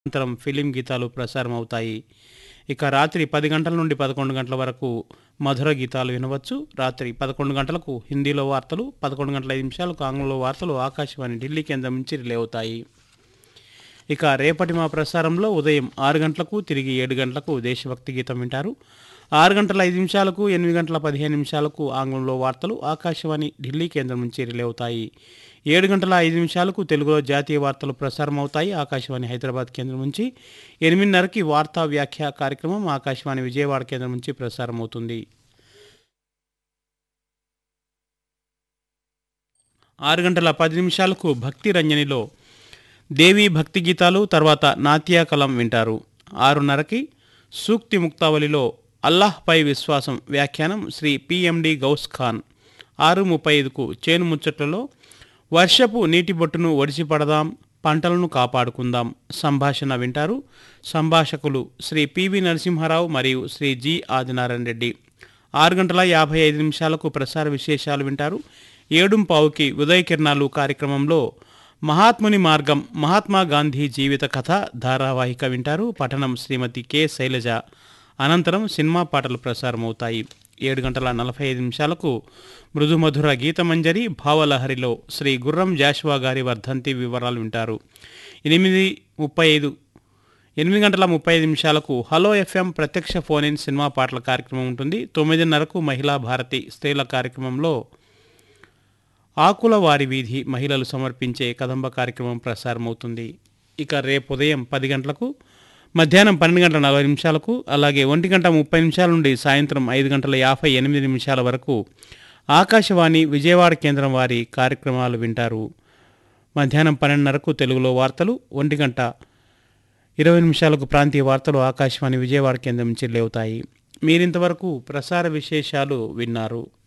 అనంతరం ఫిలిం గీతాలు ప్రసారం అవుతాయి ఇక రాత్రి పది గంటల నుండి పదకొండు గంటల వరకు మధుర గీతాలు వినవచ్చు రాత్రి పదకొండు గంటలకు హిందీలో వార్తలు పదకొండు గంటల ఐదు నిమిషాలకు ఆంగ్లంలో వార్తలు ఆకాశవాణి ఢిల్లీ కేంద్రం నుంచి రిలే అవుతాయి ఇక రేపటి మా ప్రసారంలో ఉదయం ఆరు గంటలకు తిరిగి ఏడు గంటలకు దేశభక్తి గీతం వింటారు ఆరు గంటల ఐదు నిమిషాలకు ఎనిమిది గంటల పదిహేను నిమిషాలకు ఆంగ్లంలో వార్తలు ఆకాశవాణి ఢిల్లీ కేంద్రం నుంచి రిలే అవుతాయి ఏడు గంటల ఐదు నిమిషాలకు తెలుగులో జాతీయ వార్తలు ప్రసారం అవుతాయి ఆకాశవాణి హైదరాబాద్ కేంద్రం నుంచి ఎనిమిదిన్నరకి వార్తా వ్యాఖ్య కార్యక్రమం ఆకాశవాణి విజయవాడ కేంద్రం నుంచి ప్రసారం అవుతుంది ఆరు గంటల పది నిమిషాలకు భక్తి రంజనిలో దేవీ భక్తి గీతాలు తర్వాత నాట్య కలం వింటారు ఆరున్నరకి సూక్తి ముక్తావళిలో అల్లాహ్పై విశ్వాసం వ్యాఖ్యానం శ్రీ పిఎండి గౌస్ ఖాన్ ఆరు ముప్పై ఐదుకు చేను ముచ్చట్లలో వర్షపు నీటి బొట్టును ఒడిసి పడదాం పంటలను కాపాడుకుందాం సంభాషణ వింటారు సంభాషకులు శ్రీ పివి నరసింహారావు మరియు శ్రీ జి ఆదినారాయణ రెడ్డి ఆరు గంటల యాభై ఐదు నిమిషాలకు ప్రసార విశేషాలు వింటారు ఏడుం పావుకి ఉదయ కిరణాలు కార్యక్రమంలో మహాత్ముని మార్గం మహాత్మా గాంధీ జీవిత కథ ధారావాహిక వింటారు పఠనం శ్రీమతి కె శైలజ అనంతరం సినిమా పాటలు ప్రసారమవుతాయి ఏడు గంటల నలభై ఐదు నిమిషాలకు మృదుమధుర గీతమంజరి భావలహరిలో శ్రీ గుర్రం జాషువా గారి వర్ధంతి వివరాలు వింటారు ఎనిమిది ముప్పై ఐదు ఎనిమిది గంటల ముప్పై ఐదు నిమిషాలకు హలో ఎఫ్ఎం ప్రత్యక్ష ఫోన్ ఇన్ సినిమా పాటల కార్యక్రమం ఉంటుంది తొమ్మిదిన్నరకు మహిళా భారతి స్త్రీల కార్యక్రమంలో ఆకుల వారి వీధి మహిళలు సమర్పించే కదంబ కార్యక్రమం ప్రసారమవుతుంది ఇక రేపు ఉదయం పది గంటలకు మధ్యాహ్నం పన్నెండు గంటల నలభై నిమిషాలకు అలాగే ఒంటి గంట ముప్పై నిమిషాల నుండి సాయంత్రం ఐదు గంటల యాభై ఎనిమిది నిమిషాల వరకు ఆకాశవాణి విజయవాడ కేంద్రం వారి కార్యక్రమాలు వింటారు మధ్యాహ్నం పన్నెండున్నరకు తెలుగులో వార్తలు ఒంటి గంట ఇరవై నిమిషాలకు ప్రాంతీయ వార్తలు ఆకాశవాణి విజయవాడ కేంద్రం నుంచి లేవుతాయి మీరింతవరకు ప్రసార విశేషాలు విన్నారు